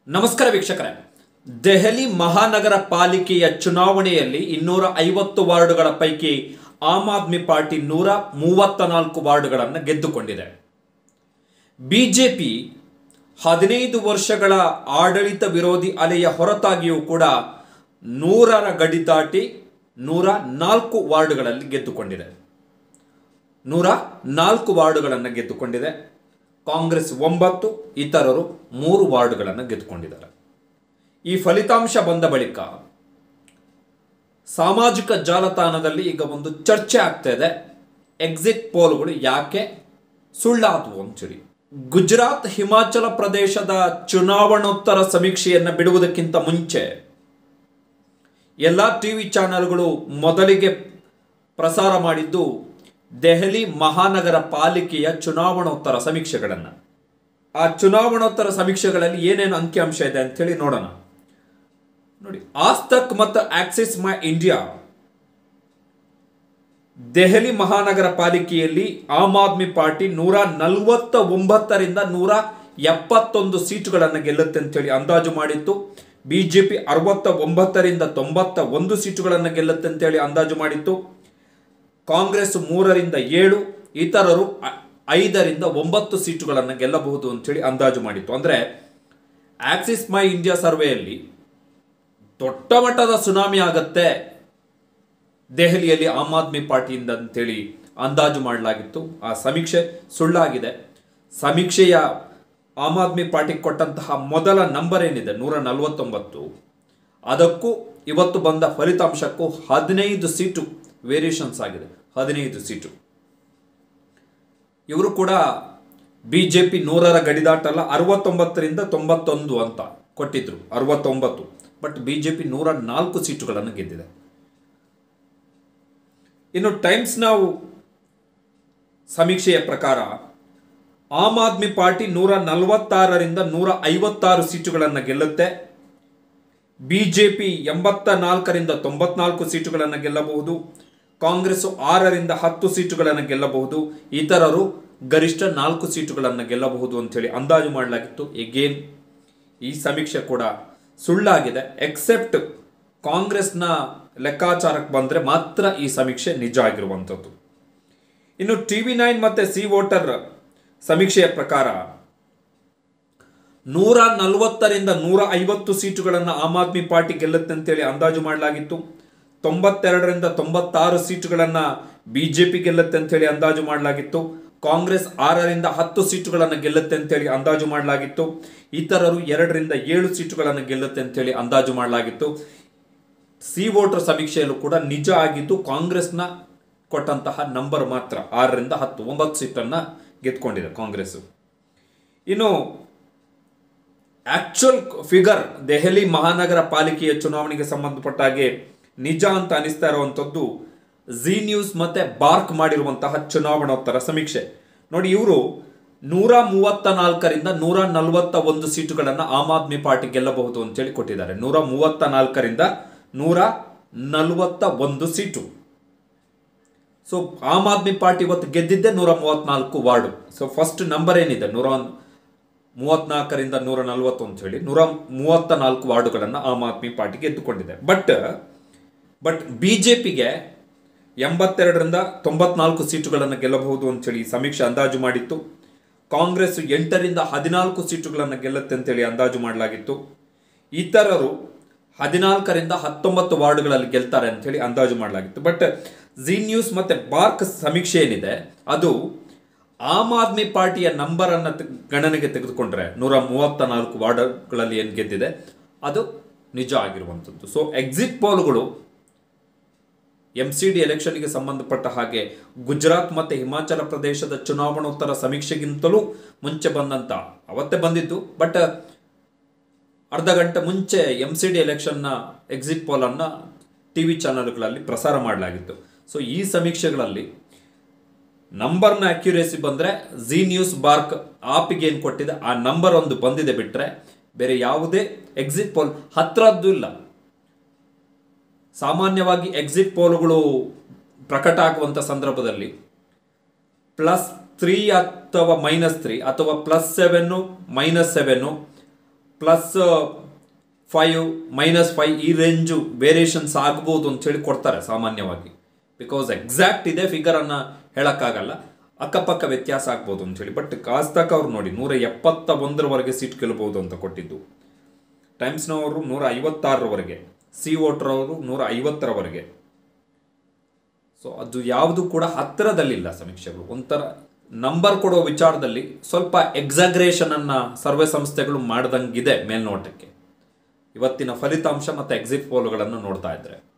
ನಮಸ್ಕಾರ ವೀಕ್ಷಕರೇ ದೆಹಲಿ ಮಹಾನಗರ ಪಾಲಿಕೆಯ ಚುನಾವಣೆಯಲ್ಲಿ ಇನ್ನೂರ ಐವತ್ತು ವಾರ್ಡುಗಳ ಪೈಕಿ ಆಮ್ ಆದ್ಮಿ ಪಾರ್ಟಿ ನೂರ ಮೂವತ್ತ ನಾಲ್ಕು ವಾರ್ಡುಗಳನ್ನು ಗೆದ್ದುಕೊಂಡಿದೆ ಬಿಜೆಪಿ ಹದಿನೈದು ವರ್ಷಗಳ ಆಡಳಿತ ವಿರೋಧಿ ಅಲೆಯ ಹೊರತಾಗಿಯೂ ಕೂಡ ನೂರರ ಗಡಿ ದಾಟಿ ನೂರ ನಾಲ್ಕು ವಾರ್ಡುಗಳಲ್ಲಿ ಗೆದ್ದುಕೊಂಡಿದೆ ನೂರ ನಾಲ್ಕು ವಾರ್ಡುಗಳನ್ನು ಗೆದ್ದುಕೊಂಡಿದೆ ಕಾಂಗ್ರೆಸ್ ಒಂಬತ್ತು ಇತರರು ಮೂರು ವಾರ್ಡುಗಳನ್ನು ಗೆದ್ದುಕೊಂಡಿದ್ದಾರೆ ಈ ಫಲಿತಾಂಶ ಬಂದ ಬಳಿಕ ಸಾಮಾಜಿಕ ಜಾಲತಾಣದಲ್ಲಿ ಈಗ ಒಂದು ಚರ್ಚೆ ಆಗ್ತಾ ಇದೆ ಎಕ್ಸಿಟ್ ಪೋಲ್ಗಳು ಯಾಕೆ ಸುಳ್ಳಾದವು ಅಂತೇಳಿ ಗುಜರಾತ್ ಹಿಮಾಚಲ ಪ್ರದೇಶದ ಚುನಾವಣೋತ್ತರ ಸಮೀಕ್ಷೆಯನ್ನು ಬಿಡುವುದಕ್ಕಿಂತ ಮುಂಚೆ ಎಲ್ಲ ಟಿವಿ ಚಾನೆಲ್ಗಳು ಮೊದಲಿಗೆ ಪ್ರಸಾರ ಮಾಡಿದ್ದು ದೆಹಲಿ ಮಹಾನಗರ ಪಾಲಿಕೆಯ ಚುನಾವಣೋತ್ತರ ಸಮೀಕ್ಷೆಗಳನ್ನು ಆ ಚುನಾವಣೋತ್ತರ ಸಮೀಕ್ಷೆಗಳಲ್ಲಿ ಏನೇನು ಅಂಕಿಅಂಶ ಇದೆ ಅಂತೇಳಿ ನೋಡೋಣ ನೋಡಿ ಆಸ್ತಕ್ ಮತ್ತು ಆಕ್ಸಿಸ್ ಮೈ ಇಂಡಿಯಾ ದೆಹಲಿ ಮಹಾನಗರ ಪಾಲಿಕೆಯಲ್ಲಿ ಆಮ್ ಆದ್ಮಿ ಪಾರ್ಟಿ ನೂರ ನಲವತ್ತ ಒಂಬತ್ತರಿಂದ ನೂರ ಎಪ್ಪತ್ತೊಂದು ಸೀಟುಗಳನ್ನು ಗೆಲ್ಲುತ್ತೆ ಅಂತೇಳಿ ಅಂದಾಜು ಮಾಡಿತ್ತು ಬಿಜೆಪಿ ಅರವತ್ತ ಒಂಬತ್ತರಿಂದ ತೊಂಬತ್ತ ಒಂದು ಸೀಟುಗಳನ್ನು ಗೆಲ್ಲುತ್ತೆ ಅಂತೇಳಿ ಅಂದಾಜು ಮಾಡಿತ್ತು ಕಾಂಗ್ರೆಸ್ ಮೂರರಿಂದ ಏಳು ಇತರರು ಐ- ಐದರಿಂದ ಒಂಬತ್ತು ಸೀಟುಗಳನ್ನು ಗೆಲ್ಲಬಹುದು ಅಂತೇಳಿ ಅಂದಾಜು ಮಾಡಿತ್ತು ಅಂದರೆ ಆಕ್ಸಿಸ್ ಮೈ ಇಂಡಿಯಾ ಸರ್ವೆಯಲ್ಲಿ ದೊಡ್ಡ ಮಟ್ಟದ ಸುನಾಮಿ ಆಗತ್ತೆ ದೆಹಲಿಯಲ್ಲಿ ಆಮ್ ಆದ್ಮಿ ಪಾರ್ಟಿಯಿಂದ ಅಂತೇಳಿ ಅಂದಾಜು ಮಾಡಲಾಗಿತ್ತು ಆ ಸಮೀಕ್ಷೆ ಸುಳ್ಳಾಗಿದೆ ಸಮೀಕ್ಷೆಯ ಆಮ್ ಆದ್ಮಿ ಪಾರ್ಟಿಗೆ ಕೊಟ್ಟಂತಹ ಮೊದಲ ನಂಬರ್ ಏನಿದೆ ನೂರ ನಲವತ್ತೊಂಬತ್ತು ಅದಕ್ಕೂ ಇವತ್ತು ಬಂದ ಫಲಿತಾಂಶಕ್ಕೂ ಹದಿನೈದು ಸೀಟು ವೇರಿಯೇಷನ್ಸ್ ಆಗಿದೆ ಹದಿನೈದು ಸೀಟು ಇವರು ಕೂಡ ಬಿ ಜೆ ಪಿ ನೂರರ ಗಡಿದಾಟಲ್ಲ ಅರವತ್ತೊಂಬತ್ತರಿಂದ ತೊಂಬತ್ತೊಂದು ಅಂತ ಕೊಟ್ಟಿದ್ರು ಅರವತ್ತೊಂಬತ್ತು ಬಟ್ ಬಿ ಜೆ ಪಿ ನೂರ ನಾಲ್ಕು ಸೀಟುಗಳನ್ನು ಗೆದ್ದಿದೆ ಇನ್ನು ಟೈಮ್ಸ್ ನಾವು ಸಮೀಕ್ಷೆಯ ಪ್ರಕಾರ ಆಮ್ ಆದ್ಮಿ ಪಾರ್ಟಿ ನೂರ ನಲವತ್ತಾರರಿಂದ ನೂರ ಐವತ್ತಾರು ಸೀಟುಗಳನ್ನು ಗೆಲ್ಲುತ್ತೆ ಬಿಜೆಪಿ ಎಂಬತ್ತ ನಾಲ್ಕರಿಂದ ತೊಂಬತ್ನಾಲ್ಕು ಸೀಟುಗಳನ್ನು ಗೆಲ್ಲಬಹುದು ಕಾಂಗ್ರೆಸ್ ಆರರಿಂದ ಹತ್ತು ಸೀಟುಗಳನ್ನು ಗೆಲ್ಲಬಹುದು ಇತರರು ಗರಿಷ್ಠ ನಾಲ್ಕು ಸೀಟುಗಳನ್ನು ಗೆಲ್ಲಬಹುದು ಅಂತೇಳಿ ಅಂದಾಜು ಮಾಡಲಾಗಿತ್ತು ಎಗೇನ್ ಈ ಸಮೀಕ್ಷೆ ಕೂಡ ಸುಳ್ಳಾಗಿದೆ ಎಕ್ಸೆಪ್ಟ್ ಕಾಂಗ್ರೆಸ್ನ ಲೆಕ್ಕಾಚಾರಕ್ಕೆ ಬಂದರೆ ಮಾತ್ರ ಈ ಸಮೀಕ್ಷೆ ನಿಜ ಆಗಿರುವಂಥದ್ದು ಇನ್ನು ಟಿ ವಿ ನೈನ್ ಮತ್ತು ಸಿ ವೋಟರ್ ಸಮೀಕ್ಷೆಯ ಪ್ರಕಾರ ನೂರ ನಲವತ್ತರಿಂದ ನೂರ ಐವತ್ತು ಸೀಟುಗಳನ್ನು ಆಮ್ ಆದ್ಮಿ ಪಾರ್ಟಿ ಗೆಲ್ಲುತ್ತೆ ಅಂತೇಳಿ ಅಂದಾಜು ಮಾಡಲಾಗಿತ್ತು ತೊಂಬತ್ತೆರಡರಿಂದ ತೊಂಬತ್ತಾರು ಸೀಟುಗಳನ್ನು ಬಿಜೆಪಿ ಗೆಲ್ಲುತ್ತೆ ಅಂತೇಳಿ ಅಂದಾಜು ಮಾಡಲಾಗಿತ್ತು ಕಾಂಗ್ರೆಸ್ ಆರರಿಂದ ಹತ್ತು ಸೀಟುಗಳನ್ನು ಗೆಲ್ಲುತ್ತೆ ಅಂತೇಳಿ ಅಂದಾಜು ಮಾಡಲಾಗಿತ್ತು ಇತರರು ಎರಡರಿಂದ ಏಳು ಸೀಟುಗಳನ್ನು ಗೆಲ್ಲುತ್ತೆ ಅಂತೇಳಿ ಅಂದಾಜು ಮಾಡಲಾಗಿತ್ತು ಸಿ ವೋಟರ್ ಸಮೀಕ್ಷೆಯಲ್ಲೂ ಕೂಡ ನಿಜ ಆಗಿದ್ದು ಕಾಂಗ್ರೆಸ್ನ ಕೊಟ್ಟಂತಹ ನಂಬರ್ ಮಾತ್ರ ಆರರಿಂದ ಹತ್ತು ಒಂಬತ್ತು ಸೀಟನ್ನು ಗೆದ್ಕೊಂಡಿದೆ ಕಾಂಗ್ರೆಸ್ ಇನ್ನು ಆಕ್ಚುಯಲ್ ಫಿಗರ್ ದೆಹಲಿ ಮಹಾನಗರ ಪಾಲಿಕೆಯ ಚುನಾವಣೆಗೆ ಸಂಬಂಧಪಟ್ಟ ಹಾಗೆ ನಿಜ ಅಂತ ಅನಿಸ್ತಾ ಇರುವಂಥದ್ದು ಜಿ ನ್ಯೂಸ್ ಮತ್ತೆ ಬಾರ್ಕ್ ಮಾಡಿರುವಂತಹ ಚುನಾವಣೋತ್ತರ ಸಮೀಕ್ಷೆ ನೋಡಿ ಇವರು ನೂರ ಮೂವತ್ತ ನಾಲ್ಕರಿಂದ ನೂರ ನಲವತ್ತ ಒಂದು ಸೀಟುಗಳನ್ನು ಆಮ್ ಆದ್ಮಿ ಪಾರ್ಟಿ ಗೆಲ್ಲಬಹುದು ಅಂತೇಳಿ ಕೊಟ್ಟಿದ್ದಾರೆ ನೂರ ಮೂವತ್ತ ನಾಲ್ಕರಿಂದ ನೂರ ನಲವತ್ತ ಒಂದು ಸೀಟು ಸೊ ಆಮ್ ಆದ್ಮಿ ಪಾರ್ಟಿ ಇವತ್ತು ಗೆದ್ದಿದ್ದೆ ನೂರ ಮೂವತ್ನಾಲ್ಕು ವಾರ್ಡು ಸೊ ಫಸ್ಟ್ ನಂಬರ್ ಏನಿದೆ ನೂರ ಮೂವತ್ನಾಲ್ಕರಿಂದ ನೂರ ನಲವತ್ತು ಅಂತ ಹೇಳಿ ನೂರ ಮೂವತ್ತ ನಾಲ್ಕು ವಾರ್ಡುಗಳನ್ನು ಆಮ್ ಆದ್ಮಿ ಪಾರ್ಟಿ ಗೆದ್ದುಕೊಂಡಿದೆ ಬಟ್ ಬಟ್ ಬಿ ಜೆ ಪಿಗೆ ಎಂಬತ್ತೆರಡರಿಂದ ತೊಂಬತ್ನಾಲ್ಕು ಸೀಟುಗಳನ್ನು ಗೆಲ್ಲಬಹುದು ಅಂತೇಳಿ ಈ ಸಮೀಕ್ಷೆ ಅಂದಾಜು ಮಾಡಿತ್ತು ಕಾಂಗ್ರೆಸ್ ಎಂಟರಿಂದ ಹದಿನಾಲ್ಕು ಸೀಟುಗಳನ್ನು ಗೆಲ್ಲುತ್ತೆ ಅಂತೇಳಿ ಅಂದಾಜು ಮಾಡಲಾಗಿತ್ತು ಇತರರು ಹದಿನಾಲ್ಕರಿಂದ ಹತ್ತೊಂಬತ್ತು ವಾರ್ಡುಗಳಲ್ಲಿ ಗೆಲ್ತಾರೆ ಅಂತೇಳಿ ಅಂದಾಜು ಮಾಡಲಾಗಿತ್ತು ಬಟ್ ಜಿ ನ್ಯೂಸ್ ಮತ್ತೆ ಬಾರ್ಕ್ ಸಮೀಕ್ಷೆ ಏನಿದೆ ಅದು ಆಮ್ ಆದ್ಮಿ ಪಾರ್ಟಿಯ ನಂಬರ್ ಅನ್ನ ತೆ- ಗಣನೆಗೆ ತೆಗೆದುಕೊಂಡ್ರೆ ನೂರ ಮೂವತ್ತ ನಾಲ್ಕು ವಾರ್ಡ್ಗಳಲ್ಲಿ ಏನು ಗೆದ್ದಿದೆ ಅದು ನಿಜ ಆಗಿರುವಂಥದ್ದು ಸೊ ಎಕ್ಸಿಟ್ ಪೋಲ್ಗಳು ಎಂ ಸಿ ಡಿ ಎಲೆಕ್ಷನ್ಗೆ ಸಂಬಂಧಪಟ್ಟ ಹಾಗೆ ಗುಜರಾತ್ ಮತ್ತು ಹಿಮಾಚಲ ಪ್ರದೇಶದ ಚುನಾವಣೋತ್ತರ ಸಮೀಕ್ಷೆಗಿಂತಲೂ ಮುಂಚೆ ಬಂದಂತ ಅವತ್ತೇ ಬಂದಿದ್ದು ಬಟ್ ಅರ್ಧ ಗಂಟೆ ಮುಂಚೆ ಎಂ ಸಿ ಡಿ ಎಲೆಕ್ಷನ್ನ ಎಕ್ಸಿಟ್ ಪೋಲನ್ನು ಟಿ ವಿ ಚಾನಲ್ಗಳಲ್ಲಿ ಪ್ರಸಾರ ಮಾಡಲಾಗಿತ್ತು ಸೊ ಈ ಸಮೀಕ್ಷೆಗಳಲ್ಲಿ ನಂಬರ್ನ ಅಕ್ಯುರೇಸಿ ಬಂದರೆ ಜಿ ನ್ಯೂಸ್ ಬಾರ್ಕ್ ಆಪಿಗೆ ಏನು ಕೊಟ್ಟಿದೆ ಆ ನಂಬರ್ ಒಂದು ಬಂದಿದೆ ಬಿಟ್ಟರೆ ಬೇರೆ ಯಾವುದೇ ಎಕ್ಸಿಟ್ ಪೋಲ್ ಹತ್ರದ್ದು ಇಲ್ಲ ಸಾಮಾನ್ಯವಾಗಿ ಎಕ್ಸಿಟ್ ಪೋಲ್ಗಳು ಪ್ರಕಟ ಆಗುವಂಥ ಸಂದರ್ಭದಲ್ಲಿ ಪ್ಲಸ್ ತ್ರೀ ಅಥವಾ ಮೈನಸ್ ತ್ರೀ ಅಥವಾ plus seven minus seven plus five minus five ಈ ರೇಂಜು ವೇರಿಯೇಷನ್ಸ್ ಆಗ್ಬೋದು ಅಂತೇಳಿ ಕೊಡ್ತಾರೆ ಸಾಮಾನ್ಯವಾಗಿ ಬಿಕಾಸ್ ಎಕ್ಸಾಕ್ಟ್ ಇದೇ ಫಿಗರನ್ನು ಹೇಳೋಕ್ಕಾಗಲ್ಲ ಅಕ್ಕಪಕ್ಕ ವ್ಯತ್ಯಾಸ ಆಗ್ಬೋದು ಅಂತೇಳಿ ಬಟ್ ಕಾಸ್ತಕ್ ಅವ್ರು ನೋಡಿ ನೂರ ಎಪ್ಪತ್ತ ಒಂದರವರೆಗೆ ಸೀಟ್ ಗೆಲ್ಬೋದು ಅಂತ ಕೊಟ್ಟಿದ್ದು ಟೈಮ್ಸ್ನವರು ನೂರ ಐವತ್ತಾರರವರೆಗೆ ಸಿ ವೋಟ್ರವರು ನೂರ ಐವತ್ತರವರೆಗೆ ಸೊ ಅದು ಯಾವುದು ಕೂಡ ಹತ್ತಿರದಲ್ಲಿಲ್ಲ ಸಮೀಕ್ಷೆಗಳು ಒಂಥರ ನಂಬರ್ ಕೊಡೋ ವಿಚಾರದಲ್ಲಿ ಸ್ವಲ್ಪ ಎಕ್ಸಾಗ್ರೇಷನ್ ಅನ್ನ ಸರ್ವೆ ಸಂಸ್ಥೆಗಳು ಮಾಡ್ದಂಗಿದೆ ಮೇಲ್ನೋಟಕ್ಕೆ ಇವತ್ತಿನ ಫಲಿತಾಂಶ ಮತ್ತು ಎಕ್ಸಿಟ್ ಪೋಲ್ಗಳನ್ನು ನೋಡ್ತಾ ಇದ್ರೆ